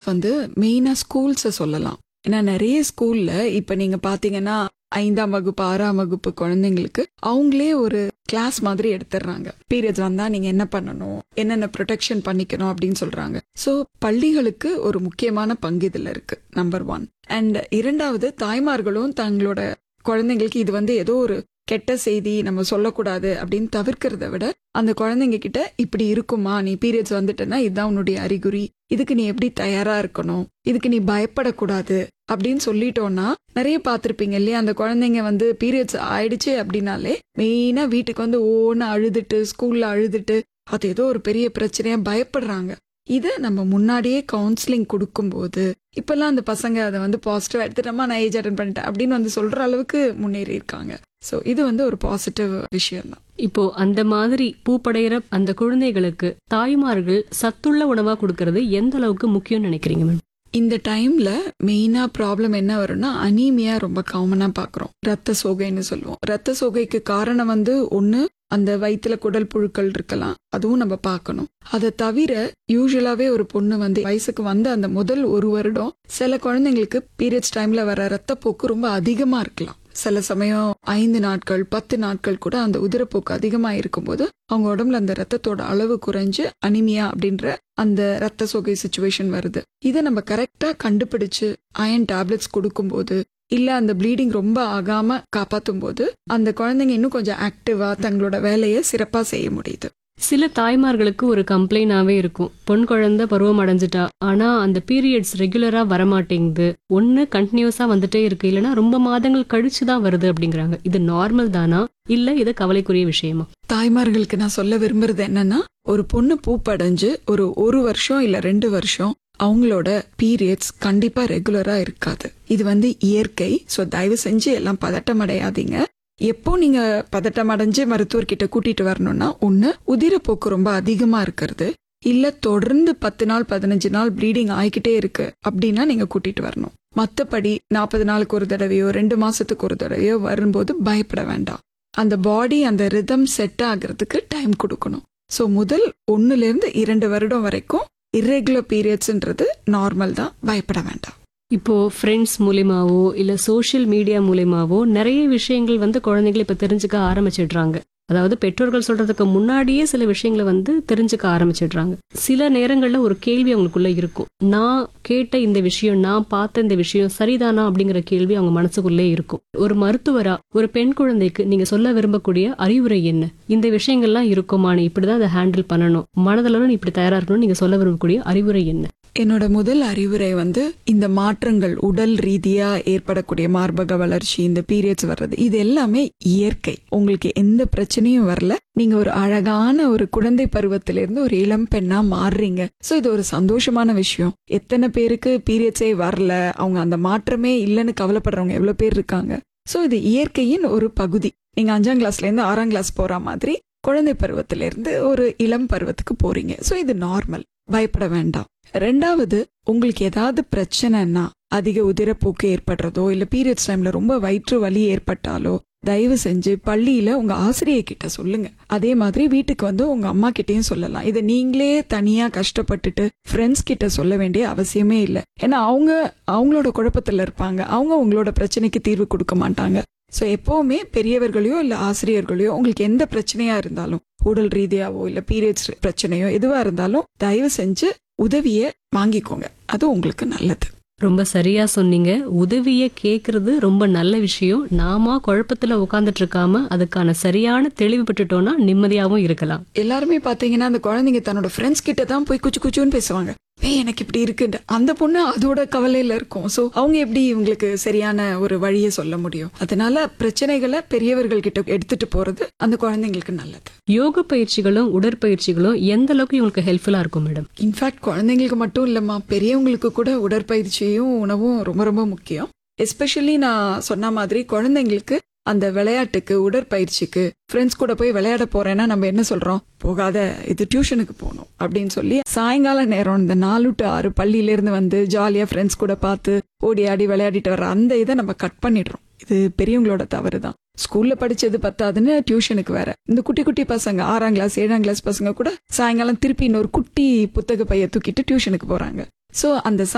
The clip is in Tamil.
வந்து மெயினா ஸ்கூல்ஸை சொல்லலாம் ஏன்னா நிறைய ஸ்கூல்ல இப்ப நீங்க பாத்தீங்கன்னா ஐந்தாம் வகுப்பு ஆறாம் வகுப்பு குழந்தைங்களுக்கு அவங்களே ஒரு கிளாஸ் மாதிரி எடுத்துடுறாங்க பீரியட்ஸ் வந்தா நீங்க என்ன பண்ணணும் என்னென்ன ப்ரொடெக்ஷன் பண்ணிக்கணும் அப்படின்னு சொல்றாங்க சோ பள்ளிகளுக்கு ஒரு முக்கியமான பங்கு இதுல இருக்கு நம்பர் ஒன் அண்ட் இரண்டாவது தாய்மார்களும் தங்களோட குழந்தைங்களுக்கு இது வந்து ஏதோ ஒரு கெட்ட செய்தி நம்ம சொல்லக்கூடாது அப்படின்னு தவிர்க்கிறத விட அந்த குழந்தைங்க கிட்ட இப்படி இருக்குமா நீ பீரியட்ஸ் வந்துட்டேன்னா இதுதான் உன்னுடைய அறிகுறி இதுக்கு நீ எப்படி தயாரா இருக்கணும் இதுக்கு நீ பயப்படக்கூடாது அப்படின்னு சொல்லிட்டோம்னா நிறைய பார்த்திருப்பீங்க இல்லையா அந்த குழந்தைங்க வந்து பீரியட்ஸ் ஆயிடுச்சு அப்படின்னாலே மெயினா வீட்டுக்கு வந்து ஓன்னு அழுதுட்டு ஸ்கூல்ல அழுதுட்டு அது ஏதோ ஒரு பெரிய பிரச்சனையா பயப்படுறாங்க இதை நம்ம முன்னாடியே கவுன்சிலிங் கொடுக்கும்போது இப்பெல்லாம் அந்த பசங்க அதை வந்து பாசிட்டிவ் எடுத்துட்டோமா நான் ஏஜ் அட்டன் பண்ணிட்டேன் அப்படின்னு வந்து சொல்ற அளவுக்கு முன்னேறி இருக்காங்க ஸோ இது வந்து ஒரு பாசிட்டிவ் விஷயம் தான் இப்போ அந்த மாதிரி பூப்படைகிற அந்த குழந்தைகளுக்கு தாய்மார்கள் சத்துள்ள உணவா கொடுக்கறது எந்த அளவுக்கு முக்கியம்னு நினைக்கிறீங்க மேம் இந்த டைம்ல மெயினா ப்ராப்ளம் என்ன வரும்னா அனீமியா ரொம்ப காமனா பாக்குறோம் ரத்த சோகைன்னு சொல்லுவோம் ரத்த சோகைக்கு காரணம் வந்து ஒண்ணு அந்த வயிற்றுல குடல் புழுக்கள் இருக்கலாம் அதுவும் நம்ம பார்க்கணும் அதை தவிர யூஸ்வலாவே ஒரு பொண்ணு வந்து வயசுக்கு வந்து அந்த முதல் ஒரு வருடம் சில குழந்தைங்களுக்கு பீரியட்ஸ் டைம்ல வர ரத்தப்போக்கு ரொம்ப அதிகமா இருக்கலாம் சில சமயம் ஐந்து நாட்கள் பத்து நாட்கள் கூட அந்த உதிரப்போக்கு அதிகமா இருக்கும்போது அவங்க உடம்புல அந்த ரத்தத்தோட அளவு குறைஞ்சு அனிமியா அப்படின்ற அந்த ரத்த சோகை சுச்சுவேஷன் வருது இதை நம்ம கரெக்டா கண்டுபிடிச்சு அயன் டேப்லெட்ஸ் கொடுக்கும்போது இல்ல அந்த ப்ளீடிங் ரொம்ப ஆகாம காப்பாத்தும் போது அந்த குழந்தைங்க இன்னும் கொஞ்சம் ஆக்டிவா தங்களோட வேலையை சிறப்பா செய்ய முடியுது சில தாய்மார்களுக்கு ஒரு கம்ப்ளைண்டாவே இருக்கும் பொன் குழந்தை பருவம் அடைஞ்சிட்டா ஆனா அந்த பீரியட்ஸ் ரெகுலரா வரமாட்டேங்குது ஒண்ணு கண்டினியூஸா வந்துட்டே இருக்கு இல்லைன்னா ரொம்ப மாதங்கள் கழிச்சு தான் வருது அப்படிங்கிறாங்க இது நார்மல் தானா இல்ல இது கவலைக்குரிய விஷயமா தாய்மார்களுக்கு நான் சொல்ல விரும்புறது என்னன்னா ஒரு பொண்ணு பூப்படைஞ்சு ஒரு ஒரு வருஷம் இல்ல ரெண்டு வருஷம் அவங்களோட பீரியட்ஸ் கண்டிப்பா ரெகுலரா இருக்காது இது வந்து இயற்கை ஸோ தயவு செஞ்சு எல்லாம் பதட்டம் அடையாதீங்க எப்போ நீங்க பதட்டம் அடைஞ்சு மருத்துவர்கிட்ட கூட்டிட்டு வரணும்னா ஒண்ணு உதிரப்போக்கு ரொம்ப அதிகமா இருக்கிறது இல்ல தொடர்ந்து பத்து நாள் பதினஞ்சு நாள் ப்ளீடிங் ஆகிக்கிட்டே இருக்கு அப்படின்னா நீங்க கூட்டிட்டு வரணும் மத்தபடி நாற்பது நாளுக்கு ஒரு தடவையோ ரெண்டு மாசத்துக்கு ஒரு தடவையோ வரும்போது பயப்பட வேண்டாம் அந்த பாடி அந்த ரிதம் செட் ஆகிறதுக்கு டைம் கொடுக்கணும் ஸோ முதல் ஒன்னுல இருந்து இரண்டு வருடம் வரைக்கும் இர்ரெகுலர் பீரியட்ஸ்ன்றது நார்மல் தான் பயப்பட வேண்டாம் இப்போ ஃப்ரெண்ட்ஸ் மூலியமாவோ இல்ல சோஷியல் மீடியா மூலியமாவோ நிறைய விஷயங்கள் வந்து குழந்தைகள் இப்ப தெரிஞ்சுக்க ஆரம்பிச்சிடுறாங்க அதாவது பெற்றோர்கள் சொல்றதுக்கு முன்னாடியே சில விஷயங்களை வந்து தெரிஞ்சுக்க ஆரம்பிச்சிடுறாங்க சில நேரங்கள்ல ஒரு கேள்வி அவங்களுக்குள்ள இருக்கும் நான் கேட்ட இந்த விஷயம் நான் பார்த்த இந்த விஷயம் சரிதானா அப்படிங்கிற கேள்வி அவங்க மனசுக்குள்ளே இருக்கும் ஒரு மருத்துவரா ஒரு பெண் குழந்தைக்கு நீங்க சொல்ல விரும்பக்கூடிய அறிவுரை என்ன இந்த விஷயங்கள்லாம் இருக்குமா நீ இப்படிதான் அதை ஹேண்டில் பண்ணணும் மனதளவு நீ இப்படி தயாரா இருக்கணும் நீங்க சொல்ல விரும்பக்கூடிய அறிவுரை என்ன என்னோட முதல் அறிவுரை வந்து இந்த மாற்றங்கள் உடல் ரீதியா ஏற்படக்கூடிய மார்பக வளர்ச்சி இந்த பீரியட்ஸ் வர்றது இது எல்லாமே இயற்கை உங்களுக்கு எந்த பிரச்சனையும் வரல நீங்க ஒரு அழகான ஒரு குழந்தை பருவத்திலிருந்து ஒரு இளம் பெண்ணா மாறுறீங்க சோ இது ஒரு சந்தோஷமான விஷயம் எத்தனை பேருக்கு பீரியட்ஸே வரல அவங்க அந்த மாற்றமே இல்லைன்னு கவலைப்படுறவங்க எவ்வளவு பேர் இருக்காங்க சோ இது இயற்கையின் ஒரு பகுதி நீங்க அஞ்சாம் கிளாஸ்ல இருந்து ஆறாம் கிளாஸ் போற மாதிரி குழந்தை பருவத்திலிருந்து ஒரு இளம் பருவத்துக்கு போறீங்க சோ இது நார்மல் பயப்பட வேண்டாம் ரெண்டாவது உங்களுக்கு ஏதாவது பிரச்சனைன்னா அதிக உதிரப்போக்கு ஏற்படுறதோ இல்ல பீரியட்ஸ் டைம்ல ரொம்ப வயிற்று வலி ஏற்பட்டாலோ தயவு செஞ்சு பள்ளியில உங்க ஆசிரியை கிட்ட சொல்லுங்க அதே மாதிரி வீட்டுக்கு வந்து உங்க அம்மா கிட்டயும் சொல்லலாம் இதை நீங்களே தனியா கஷ்டப்பட்டுட்டு ஃப்ரெண்ட்ஸ் கிட்ட சொல்ல வேண்டிய அவசியமே இல்லை ஏன்னா அவங்க அவங்களோட குழப்பத்துல இருப்பாங்க அவங்க உங்களோட பிரச்சனைக்கு தீர்வு கொடுக்க மாட்டாங்க ஸோ எப்பவுமே பெரியவர்களையோ இல்ல ஆசிரியர்களையோ உங்களுக்கு எந்த பிரச்சனையா இருந்தாலும் உடல் ரீதியாவோ இல்ல பீரியட்ஸ் பிரச்சனையோ எதுவா இருந்தாலும் தயவு செஞ்சு உதவியை வாங்கிக்கோங்க அது உங்களுக்கு நல்லது ரொம்ப சரியா சொன்னீங்க உதவிய கேக்குறது ரொம்ப நல்ல விஷயம் நாம குழப்பத்துல உட்கார்ந்துட்டு இருக்காம அதுக்கான சரியான தெளிவு பெற்றுட்டோம்னா நிம்மதியாவும் இருக்கலாம் எல்லாருமே பாத்தீங்கன்னா அந்த குழந்தைங்க தன்னோட ஃப்ரெண்ட்ஸ் கிட்ட தான் போய் குச்சு குச்சுன்னு பேசுவாங்க ஏய் எனக்கு இப்படி இருக்குன்னு அந்த பொண்ணு அதோட கவலையில இருக்கும் சோ அவங்க எப்படி இவங்களுக்கு சரியான ஒரு வழியை சொல்ல முடியும் அதனால பிரச்சனைகளை பெரியவர்கள் கிட்ட எடுத்துட்டு போறது அந்த குழந்தைங்களுக்கு நல்லது யோக பயிற்சிகளும் உடற்பயிற்சிகளும் எந்த அளவுக்கு இவங்களுக்கு ஹெல்ப்ஃபுல்லா இருக்கும் மேடம் இன்ஃபேக்ட் குழந்தைங்களுக்கு மட்டும் இல்லம்மா பெரியவங்களுக்கு கூட உடற்பயிற்சியும் உணவும் ரொம்ப ரொம்ப முக்கியம் எஸ்பெஷலி நான் சொன்ன மாதிரி குழந்தைங்களுக்கு அந்த விளையாட்டுக்கு உடற்பயிற்சிக்கு ஃப்ரெண்ட்ஸ் கூட போய் விளையாட போறேன்னா நம்ம என்ன சொல்றோம் போகாத இது டியூஷனுக்கு போகணும் அப்படின்னு சொல்லி சாயங்கால நேரம் இந்த நாலு டு ஆறு பள்ளியில இருந்து வந்து ஜாலியா ஃப்ரெண்ட்ஸ் கூட பார்த்து ஓடி ஆடி விளையாடிட்டு வர்ற அந்த இதை நம்ம கட் பண்ணிடுறோம் இது பெரியவங்களோட தவறு தான் ஸ்கூல்ல படிச்சது பத்தாதுன்னு டியூஷனுக்கு வேற இந்த குட்டி குட்டி பசங்க ஆறாம் கிளாஸ் ஏழாம் கிளாஸ் பசங்க கூட சாயங்காலம் திருப்பி இன்னொரு குட்டி புத்தக பைய தூக்கிட்டு டியூஷனுக்கு போறாங்க சோ அந்த